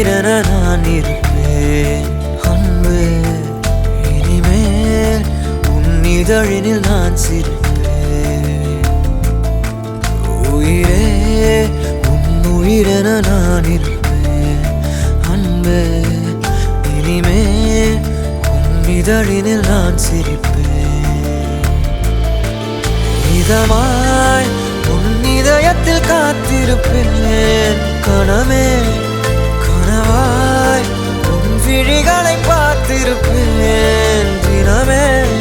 உயிரென நான் இருப்பேன் அன்பு இனிமேல் உன் இதழினில் நான் சிரிப்பேன் உயிரே உன் உயிரென நான் இருப்பேன் அன்பு இனிமேல் உன் இதழினில் நான் சிரிப்பேன் இதமாய் உன் இதயத்தில் காத்திருப்பேன் கனமே கனவாய் உன் விழிகளை பார்த்திருப்பேன் தினமே